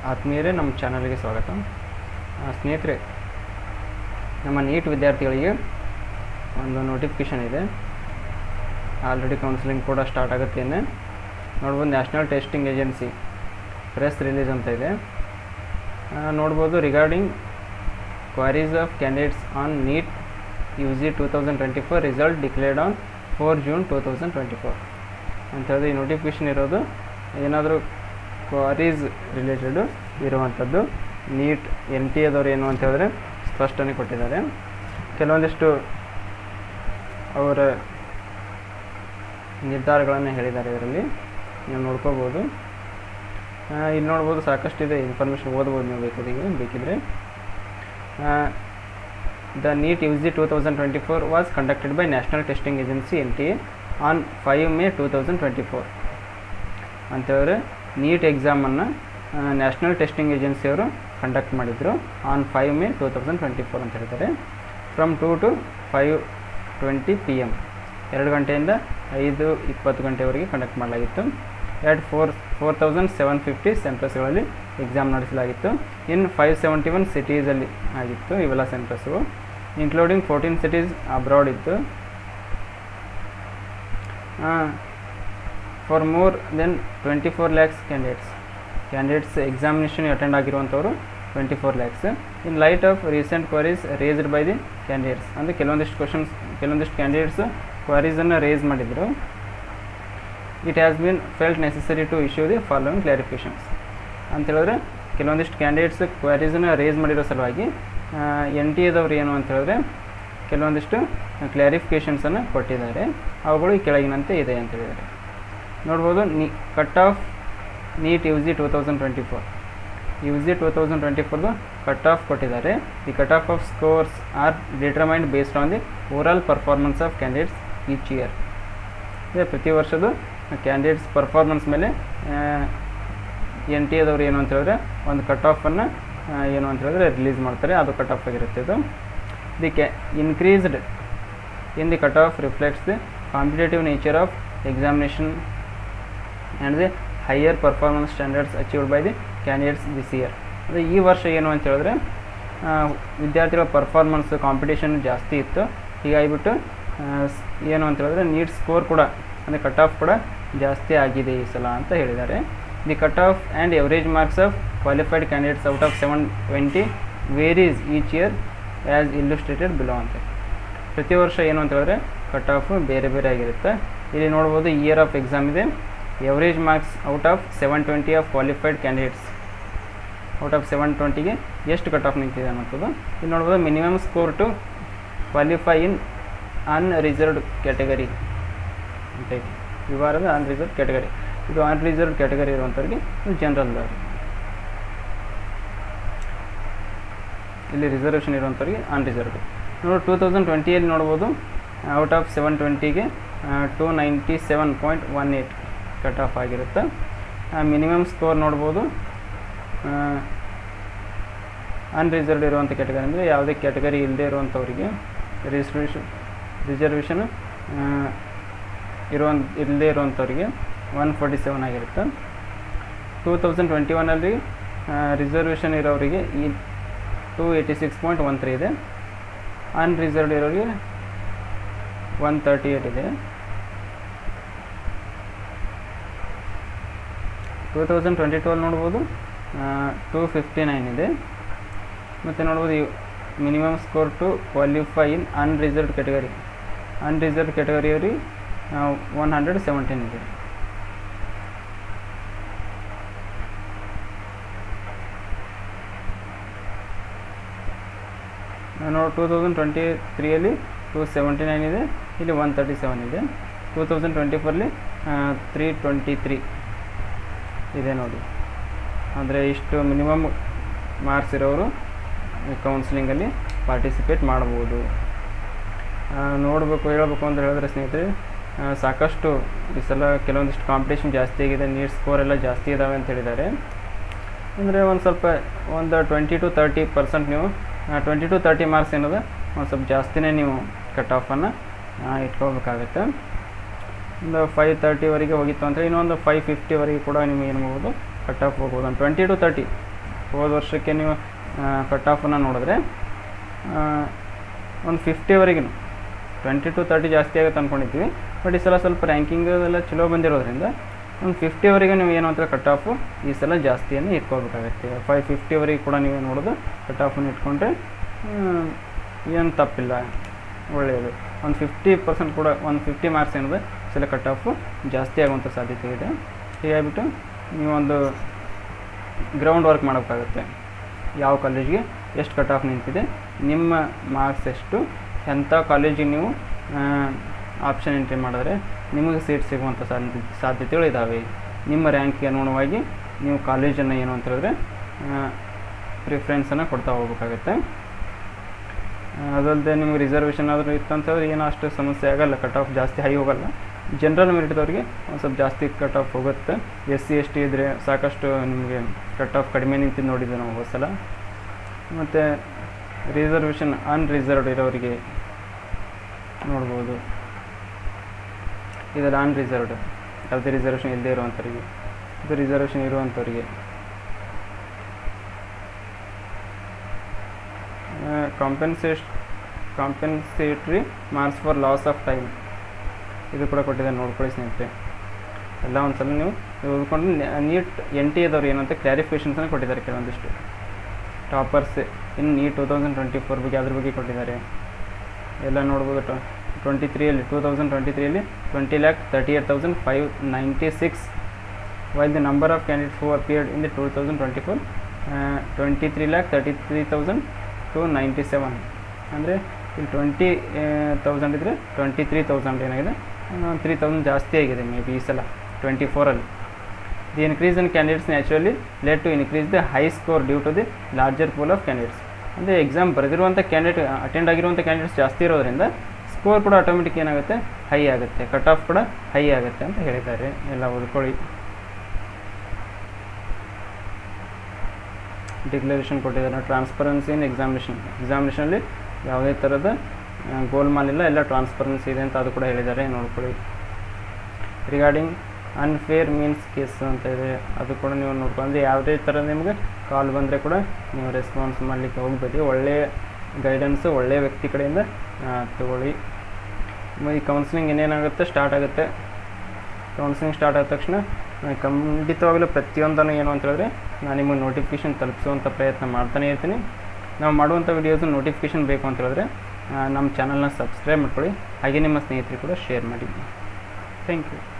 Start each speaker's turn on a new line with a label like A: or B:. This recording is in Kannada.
A: ಆತ್ಮೀಯರೇ ನಮ್ಮ ಚಾನಲ್ಗೆ ಸ್ವಾಗತ ಆ, ಸ್ನೇಹಿತರೆ ನಮ್ಮ ನೀಟ್ ವಿದ್ಯಾರ್ಥಿಗಳಿಗೆ ಒಂದು ನೋಟಿಫಿಕೇಷನ್ ಇದೆ ಆಲ್ರೆಡಿ ಕೌನ್ಸಿಲಿಂಗ್ ಕೂಡ ಸ್ಟಾರ್ಟ್ ಆಗುತ್ತೇನೆ ನೋಡ್ಬೋದು national testing agency press release ಅಂತ ಇದೆ ಆ, ನೋಡ್ಬೋದು regarding queries of candidates on NEET U G two thousand twenty four result declared on four June two thousand twenty four ಅಂತ ಹೇಳಿದ್ರೆ ಈ ನೋಟಿಫಿಕೇಷನ್ ಇರೋದು ಏನಾದರೂ ಕ್ವಾರೀಸ್ ರಿಲೇಟೆಡು ಇರುವಂಥದ್ದು ನೀಟ್ ಎನ್ ಟಿ ಎದವ್ರು ಏನು ಅಂತ ಹೇಳಿದ್ರೆ ಸ್ಪಷ್ಟನೆ ಕೊಟ್ಟಿದ್ದಾರೆ ಕೆಲವೊಂದಿಷ್ಟು ಅವರ ನಿರ್ಧಾರಗಳನ್ನು ಹೇಳಿದ್ದಾರೆ ಇದರಲ್ಲಿ ನೀವು ನೋಡ್ಕೋಬೋದು ಆ, ಇಲ್ಲಿ ನೋಡ್ಬೋದು ಸಾಕಷ್ಟು ಇದೆ ಇನ್ಫಾರ್ಮೇಷನ್ ಓದ್ಬೋದು ನೀವು ಬೇಕಿದ್ರೆ ಬೇಕಿದ್ರೆ the NEET U G two thousand twenty four was conducted by national testing agency N T A on five May two thousand twenty four ಅಂತೇಳಿದ್ರೆ ನೀಟ್ ಎಕ್ಸಾಮನ್ನು ನ್ಯಾಷನಲ್ ಟೆಸ್ಟಿಂಗ್ ಏಜೆನ್ಸಿಯವರು ಕಂಡಕ್ಟ್ ಮಾಡಿದರು on five May two thousand twenty four ಅಂತ ಹೇಳ್ತಾರೆ from two to five twenty P M ಎರಡು ಗಂಟೆಯಿಂದ ಐದು ಇಪ್ಪತ್ತು ಗಂಟೆವರೆಗೆ ಕಂಡಕ್ಟ್ ಮಾಡಲಾಗಿತ್ತು at four four thousand seven fifty ಸೆಂಟರ್ಸ್ಗಳಲ್ಲಿ ಎಕ್ಸಾಮ್ ನಡೆಸಲಾಗಿತ್ತು ಇನ್ ಫೈವ್ ಸೆವೆಂಟಿ ಒನ್ ಸಿಟೀಸಲ್ಲಿ ಆಗಿತ್ತು ಇವೆಲ್ಲ centres including fourteen cities abroad ಇತ್ತು for more than twenty four lakhs candidates candidates examination attend ಆಗಿರುವಂಥವ್ರು twenty four lakhs in light of recent queries raised by the candidates ಅಂದರೆ ಕೆಲವೊಂದಿಷ್ಟು ಕ್ವಶನ್ಸ್ ಕೆಲವೊಂದಿಷ್ಟು ಕ್ಯಾಂಡಿಡೇಟ್ಸ್ ಕ್ವರೀಸನ್ನು ರೇಸ್ ಮಾಡಿದರು it has been felt necessary to issue the following clarifications ಅಂತ ಹೇಳಿದ್ರೆ ಕೆಲವೊಂದಿಷ್ಟು ಕ್ಯಾಂಡಿಡೇಟ್ಸ್ ಕ್ವರೀಸನ್ನು ರೇಸ್ ಮಾಡಿರೋ ಸಲುವಾಗಿ ಎನ್ ಟಿ ಎದವ್ರು ಏನು ಅಂತ ಹೇಳಿದ್ರೆ ಕೆಲವೊಂದಿಷ್ಟು ಕ್ಲಾರಿಫಿಕೇಷನ್ಸನ್ನು ಕೊಟ್ಟಿದ್ದಾರೆ ಅವುಗಳು ಈ ಕೆಳಗಿನಂತೆ ಇದೆ ಅಂತ ಹೇಳಿದ್ದಾರೆ ನೋಡ್ಬೋದು ನೀ cut off NEET U G two thousand twenty four U G two thousand twenty ಫೋರ್ದು ಕಟ್ ಆಫ್ ಕೊಟ್ಟಿದ್ದಾರೆ the cut off off scores are determined based on the overall performance of candidates each year ಇದೆ ಪ್ರತಿ ವರ್ಷದ ಕ್ಯಾಂಡಿಡೇಟ್ಸ್ ಪರ್ಫಾರ್ಮೆನ್ಸ್ ಮೇಲೆ ಎನ್ ಟಿ ಎದವ್ರು ಏನು ಅಂತ ಹೇಳಿದ್ರೆ ಒಂದು ಕಟ್ ಆಫನ್ನು ಏನು ಅಂತ ಹೇಳಿದ್ರೆ ರಿಲೀಸ್ ಮಾಡ್ತಾರೆ ಅದು ಕಟ್ ಆಫ್ ಆಗಿರುತ್ತೆ ಇದು ದಿ ಕ್ಯಾ increased in the cut off reflects the competitive nature of examination and the higher performance standards achieved by the candidates this year ಅಂದರೆ ಈ ವರ್ಷ ಏನು ಅಂತ ಹೇಳಿದ್ರೆ ಆ, ವಿದ್ಯಾರ್ಥಿಗಳ ಪರ್ಫಾರ್ಮೆನ್ಸ್ ಕಾಂಪಿಟೇಷನ್ ಜಾಸ್ತಿ ಇತ್ತು ಹೀಗಾಗಿಬಿಟ್ಟು ಆ, ಸ್- ಏನು ಅಂತ ಹೇಳಿದ್ರೆ ನೀಟ್ ಸ್ಕೋರ್ ಕೂಡ ಅಂದರೆ ಕಟ್ ಆಫ್ ಕೂಡ ಜಾಸ್ತಿ ಆಗಿದೆ ಈ ಸಲ ಅಂತ ಹೇಳಿದ್ದಾರೆ the cut off and average marks of qualified candidates out of seven twenty varies each year as illustrated below ಅಂತ ಪ್ರತಿ ವರ್ಷ ಏನು ಅಂತ ಹೇಳಿದ್ರೆ ಕಟ್ ಆಫ್ ಬೇರೆ ಬೇರೆ ಆಗಿರುತ್ತೆ ಇಲ್ಲಿ ನೋಡ್ಬೋದು ಇಯರ್ ಆಫ್ ಎಕ್ಸಾಮ್ ಇದೆ average marks out of seven twenty of qualified candidates out of seven ಟ್ವೆಂಟಿಗೆ ಎಷ್ಟು ಕಟ್ ಆಫ್ ನಿಂತಿದೆ ಅನ್ನೋದು ಇಲ್ಲಿ ನೋಡ್ಬೋದು minimum score to qualify in unreserved category ಅಂತ ಐತಿ ವಿವಾರದ ಅನ್ರಿಸರ್ವ್ಡ್ ಕ್ಯಾಟಗರಿ ಇದು ಅನ್ರಿಸರ್ವ್ಡ್ ಕ್ಯಾಟಗರಿ ಇರುವಂಥವ್ರಿಗೆ ಜನರಲ್ ಇಲ್ಲಿ ರಿಸರ್ವೇಷನ್ ಇರುವಂಥವ್ರಿಗೆ ಅನ್ರಿಸರ್ವ್ಡ್ ನೋಡಿ ಟೂ ತೌಸಂಡ್ ಟ್ವೆಂಟಿಯಲ್ಲಿ ನೋಡ್ಬೋದು ಔಟ್ ಆಫ್ ಸೆವೆನ್ ಟ್ವೆಂಟಿಗೆ two ninety seven point one eight cut off ಆಗಿರುತ್ತೆ ಮಿನಿಮಮ್ ಸ್ಕೋರ್ ನೋಡ್ಬೋದು ಅನ್ರಿಸರ್ವ್ಡ್ ಇರುವಂಥ ಕ್ಯಾಟಗರಿ ಅಂದರೆ ಯಾವುದೇ ಕ್ಯಾಟಗರಿ ಇಲ್ಲದೆ ಇರುವಂಥವರಿಗೆ ರಿಸರ್ವೇಷನ್ ರಿಸರ್ವೇಷನ್ ಇರುವಂಥ ಇಲ್ಲದೆ ಇರುವಂಥವ್ರಿಗೆ ಒನ್ ಫೋರ್ಟಿ ಸೆವೆನ್ ಆಗಿರುತ್ತೆ ಟೂ ತೌಸಂಡ್ ಟ್ವೆಂಟಿ ಒನ್ನಲ್ಲಿ ರಿಸರ್ವೇಷನ್ ಇರೋರಿಗೆ ಈ two eighty six point one three ಇದೆ ಅನ್ರಿಸರ್ವ್ಡ್ ಇರೋರಿಗೆ ಒನ್ ತರ್ಟಿ ಏಯ್ಟ್ ಇದೆ ಟೂ ತೌಸಂಡ್ ಟ್ವೆಂಟಿ ಟ್ವೆಲ್ ನೋಡ್ಬೋದು ಟೂ ಫಿಫ್ಟಿ ನೈನ್ ಇದೆ ಮತ್ತು ನೋಡ್ಬೋದು minimum score to qualify in unreserved category unreserved ಕ್ಯಾಟಗರಿಯವರಿಗೆ ಒನ್ ಹಂಡ್ರೆಡ್ ಸೆವೆಂಟೀನ್ ಇದೆ ನೋಡಿ ಟೂ ತೌಸಂಡ್ ಟ್ವೆಂಟಿ ತ್ರೀಯಲ್ಲಿ ಟೂ ಸೆವೆಂಟಿ ನೈನ್ ಇದೆ ಇಲ್ಲಿ ಒನ್ ತರ್ಟಿ ಸೆವೆನ್ ಇದೆ ಟೂ ತೌಸಂಡ್ ಟ್ವೆಂಟಿ ಫೋರ್ಲಿ ತ್ರೀ ಟ್ವೆಂಟಿ ತ್ರೀ ಇದೆ ನೋಡಿ ಅಂದರೆ ಇಷ್ಟು ಮಿನಿಮಮ್ ಮಾರ್ಕ್ಸ್ ಇರೋರು ಕೌನ್ಸಿಲಿಂಗಲ್ಲಿ ಪಾರ್ಟಿಸಿಪೇಟ್ ಮಾಡ್ಬೋದು ಆ, ನೋಡಬೇಕು ಹೇಳಬೇಕು ಅಂತ ಹೇಳಿದ್ರೆ ಸ್ನೇಹಿತರೆ ಆ, ಸಾಕಷ್ಟು ಈ ಸಲ ಕೆಲವೊಂದಿಷ್ಟು ಕಾಂಪಿಟೇಷನ್ ಜಾಸ್ತಿ ಆಗಿದೆ ನೀಟ್ ಸ್ಕೋರ್ ಎಲ್ಲ ಜಾಸ್ತಿ ಇದ್ದಾವೆ ಅಂತ ಹೇಳಿದ್ದಾರೆ ಅಂದರೆ ಒಂದು ಸ್ವಲ್ಪ ಒಂದು ಟ್ವೆಂಟಿ ಟು ತರ್ಟಿ ಪರ್ಸೆಂಟ್ ನೀವು ಟ್ವೆಂಟಿ ಟು ತರ್ಟಿ ಮಾರ್ಕ್ಸ್ ಏನದ ಒಂದು ಸ್ವಲ್ಪ ಜಾಸ್ತಿನೇ ನೀವು ಕಟ್ ಆಫನ್ನು ಇಟ್ಕೋಬೇಕಾಗತ್ತೆ ಒಂದು ಫೈವ್ ತರ್ಟಿವರೆಗೆ ಹೋಗಿತ್ತು ಅಂದರೆ ಇನ್ನೊಂದು ಫೈವ್ ಫಿಫ್ಟಿವರೆಗೆ ಕೂಡ ನಿಮಗೆ ಏನು ಮಾಡ್ಬೋದು ಕಟ್ ಆಫ್ ಹೋಗ್ಬೋದು ಒಂದು ಟ್ವೆಂಟಿ ಟು ತರ್ಟಿ ಹೋದ ವರ್ಷಕ್ಕೆ ನೀವು ಕಟ್ ಆಫನ್ನು ನೋಡಿದ್ರೆ ಒಂದು ಫಿಫ್ಟಿವರೆಗೂ ಟ್ವೆಂಟಿ ಟು ತರ್ಟಿ ಜಾಸ್ತಿ ಆಗುತ್ತೆ ಅಂದ್ಕೊಂಡಿದ್ವಿ ಬಟ್ ಈ ಸಲ ಸ್ವಲ್ಪ ರ್ಯಾಂಕಿಂಗ್ ಎಲ್ಲ ಚಲೋ ಬಂದಿರೋದ್ರಿಂದ ಒಂದು ಫಿಫ್ಟಿವರೆಗೆ ನೀವು ಏನು ಅಂತ ಕಟ್ ಆಫು ಈ ಸಲ ಜಾಸ್ತಿಯನ್ನು ಇಟ್ಕೋಬೇಕಾಗತ್ತೆ ಫೈವ್ ಫಿಫ್ಟಿವರೆಗೆ ಕೂಡ ನೀವು ನೋಡೋದು ಕಟ್ ಆಫನ್ನು ಇಟ್ಕೊಂಡ್ರೆ ಏನು ತಪ್ಪಿಲ್ಲ ಒಳ್ಳೆಯದು ಒಂದು ಫಿಫ್ಟಿ ಪರ್ಸೆಂಟ್ ಕೂಡ ಒಂದು ಫಿಫ್ಟಿ ಮಾರ್ಕ್ಸ್ ಏನಿದೆ ಈ ಸಲ ಕಟ್ ಆಫು ಜಾಸ್ತಿ ಆಗುವಂಥ ಸಾಧ್ಯತೆ ಇದೆ ಹೀಗಾಗಿಬಿಟ್ಟು ನೀವೊಂದು ಗ್ರೌಂಡ್ ವರ್ಕ್ ಮಾಡೋಕ್ಕಾಗುತ್ತೆ ಯಾವ ಕಾಲೇಜ್ಗೆ ಎಷ್ಟು ಕಟ್ ಆಫ್ ನಿಂತಿದೆ ನಿಮ್ಮ ಮಾರ್ಕ್ಸ್ ಎಷ್ಟು ಎಂಥ ಕಾಲೇಜಿಗೆ ನೀವು ಆಪ್ಷನ್ ಎಂಟ್ರಿ ಮಾಡಿದ್ರೆ ನಿಮಗೆ ಸೀಟ್ ಸಿಗುವಂಥ ಸಾಧ್ಯ ಸಾಧ್ಯತೆಗಳು ಇದ್ದಾವೆ ನಿಮ್ಮ ರ್ಯಾಂಕ್ಗೆ ಅನುಗುಣವಾಗಿ ನೀವು ಕಾಲೇಜನ್ನು ಏನು ಅಂತ ಹೇಳಿದ್ರೆ ಪ್ರಿಫರೆನ್ಸನ್ನು ಕೊಡ್ತಾ ಹೋಗ್ಬೇಕಾಗತ್ತೆ ಅದಲ್ಲದೆ ನಿಮ್ಗೆ ರಿಸರ್ವೇಷನ್ ಆದರೂ ಇತ್ತು ಅಂತಂದ್ರೆ ಏನೂ ಅಷ್ಟು ಸಮಸ್ಯೆ ಆಗಲ್ಲ ಕಟ್ ಆಫ್ ಜಾಸ್ತಿ ಹೈ ಹೋಗಲ್ಲ ಜನರಲ್ ಮೆರಿಟ್ದವ್ರಿಗೆ ಒಂದು ಸ್ವಲ್ಪ ಜಾಸ್ತಿ ಕಟ್ ಆಫ್ ಹೋಗುತ್ತೆ ಎಸ್ ಸಿ ಎಸ್ ಟಿ ಇದ್ದರೆ ಸಾಕಷ್ಟು ನಿಮಗೆ ಕಟ್ ಆಫ್ ಕಡಿಮೆ ನಿಂತಿದ್ದು ನೋಡಿದ್ದೆ ನಾವು ಹೋದ ಸಲ ಮತ್ತು ರಿಸರ್ವೇಷನ್ ಅನ್ರಿಸರ್ವ್ಡ್ ಇರೋರಿಗೆ ನೋಡ್ಬೋದು ಇದೆಲ್ಲ ಅನ್ರಿಸರ್ವ್ಡ್ ಯಾವುದೇ ರಿಸರ್ವೇಷನ್ ಇಲ್ಲದೆ ಇರುವಂಥವ್ರಿಗೆ ಇದು ರಿಸರ್ವೇಷನ್ ಇರುವಂಥವ್ರಿಗೆ ಕಾಂಪೆನ್ಸೇಷ್ compensatory marks for loss of time ಇದು ಕೂಡ ಕೊಟ್ಟಿದ್ದಾರೆ ನೋಡ್ಕೊಳ್ಳಿ ಸ್ನೇಹಿತರೆ ಎಲ್ಲ ಒಂದು ಸಲ ನೀವು ಓದ್ಕೊಂಡು ನೀಟ್ ಎನ್ ಟಿ ಎದವ್ರು ಏನಂತ ಕ್ಲಾರಿಫಿಕೇಷನ್ಸನ್ನು ಕೊಟ್ಟಿದ್ದಾರೆ ಕೆಲವೊಂದಿಷ್ಟು ಟಾಪರ್ಸ್ ಇನ್ನು NEET two thousand twenty four ಬಗ್ಗೆ ಅದ್ರ ಬಗ್ಗೆ ಕೊಟ್ಟಿದ್ದಾರೆ ಎಲ್ಲ ನೋಡ್ಬೋದು ಟ ಟ್ವೆಂಟಿ ತ್ರೀಯಲ್ಲಿ ಟೂ ತೌಸಂಡ್ ಟ್ವೆಂಟಿ ತ್ರೀಯಲ್ಲಿ twenty lakh thirty eight thousand five ninety six while the number of candidates who appeared in the two thousand twenty four twenty three lakh thirty three thousand two ninety seven ಅಂದರೆ ಇಲ್ಲಿ ಟ್ವೆಂಟಿ ತೌಸಂಡ್ ಇದ್ದರೆ ಟ್ವೆಂಟಿ ತ್ರೀ ತೌಸಂಡ್ ಏನಾಗಿದೆ ತ್ರೀ ತೌಸಂಡ್ ಜಾಸ್ತಿ ಆಗಿದೆ ಮೇ ಬಿ ಈ ಸಲ twenty ಫೋರಲ್ಲಿ the increase in candidates naturally led to increase the high score due to the larger pool of candidates ಅಂದರೆ ಎಕ್ಸಾಮ್ ಬರೆದಿರುವಂಥ ಕ್ಯಾಂಡಿಡೇಟ್ ಅಟೆಂಡ್ ಆಗಿರುವಂಥ ಕ್ಯಾಂಡಿಡೇಟ್ಸ್ ಜಾಸ್ತಿ ಇರೋದ್ರಿಂದ ಸ್ಕೋರ್ ಕೂಡ ಆಟೋಮೆಟಿಕ್ ಏನಾಗುತ್ತೆ ಹೈ ಆಗುತ್ತೆ ಕಟ್ ಆಫ್ ಕೂಡ ಹೈ ಆಗುತ್ತೆ ಅಂತ ಹೇಳಿದ್ದಾರೆ ಎಲ್ಲ ಓದ್ಕೊಳ್ಳಿ ಡಿಕ್ಲರೇಷನ್ ಕೊಟ್ಟಿದ್ದಾರೆ ಟ್ರಾನ್ಸ್ಪರೆನ್ಸಿ ಇನ್ ಎಕ್ಸಾಮಿನೇಷನ್ ಎಕ್ಸಾಮಿನೇಷನಲ್ಲಿ ಯಾವುದೇ ಥರದ ಗೋಲ್ಮಾಲ್ ಇಲ್ಲ ಎಲ್ಲ ಟ್ರಾನ್ಸ್ಪರೆನ್ಸಿ ಇದೆ ಅಂತ ಅದು ಕೂಡ ಹೇಳಿದ್ದಾರೆ ನೋಡ್ಕೊಳ್ಳಿ ರಿಗಾರ್ಡಿಂಗ್ ಅನ್ಫೇರ್ ಮೀನ್ಸ್ ಕೇಸ್ ಅಂತ ಇದೆ ಅದು ಕೂಡ ನೀವು ನೋಡ್ಕೊಂಡು ಯಾವುದೇ ಥರ ನಿಮಗೆ ಕಾಲ್ ಬಂದರೆ ಕೂಡ ನೀವು ರೆಸ್ಪಾನ್ಸ್ ಮಾಡಲಿಕ್ಕೆ ಹೋಗಬೇಡಿ ಒಳ್ಳೆಯ ಗೈಡೆನ್ಸು ಒಳ್ಳೆಯ ವ್ಯಕ್ತಿ ಕಡೆಯಿಂದ ತಗೊಳ್ಳಿ ಈ ಕೌನ್ಸಿಲಿಂಗ್ ಇನ್ನೇನಾಗುತ್ತೆ ಸ್ಟಾರ್ಟ್ ಆಗುತ್ತೆ ಕೌನ್ಸಿಲಿಂಗ್ ಸ್ಟಾರ್ಟ್ ಆದ ತಕ್ಷಣ ಖಂಡಿತವಾಗಲೂ ಪ್ರತಿಯೊಂದನ್ನು ಏನು ಅಂತ ಹೇಳಿದ್ರೆ ನಾನು ನಿಮಗೆ ನೋಟಿಫಿಕೇಷನ್ ತಲುಪಿಸುವಂಥ ಪ್ರಯತ್ನ ಮಾಡ್ತಾನೆ ಇರ್ತೀನಿ ನಾವು ಮಾಡುವಂಥ ವೀಡಿಯೋಸು ನೋಟಿಫಿಕೇಷನ್ ಬೇಕು ಅಂತ ಹೇಳಿದ್ರೆ ನಮ್ಮ ಚಾನಲ್ನ ಸಬ್ಸ್ಕ್ರೈಬ್ ಮಾಡ್ಕೊಳ್ಳಿ ಹಾಗೆ ನಿಮ್ಮ ಸ್ನೇಹಿತರು ಕೂಡ ಶೇರ್ ಮಾಡಿ ಥ್ಯಾಂಕ್ ಯು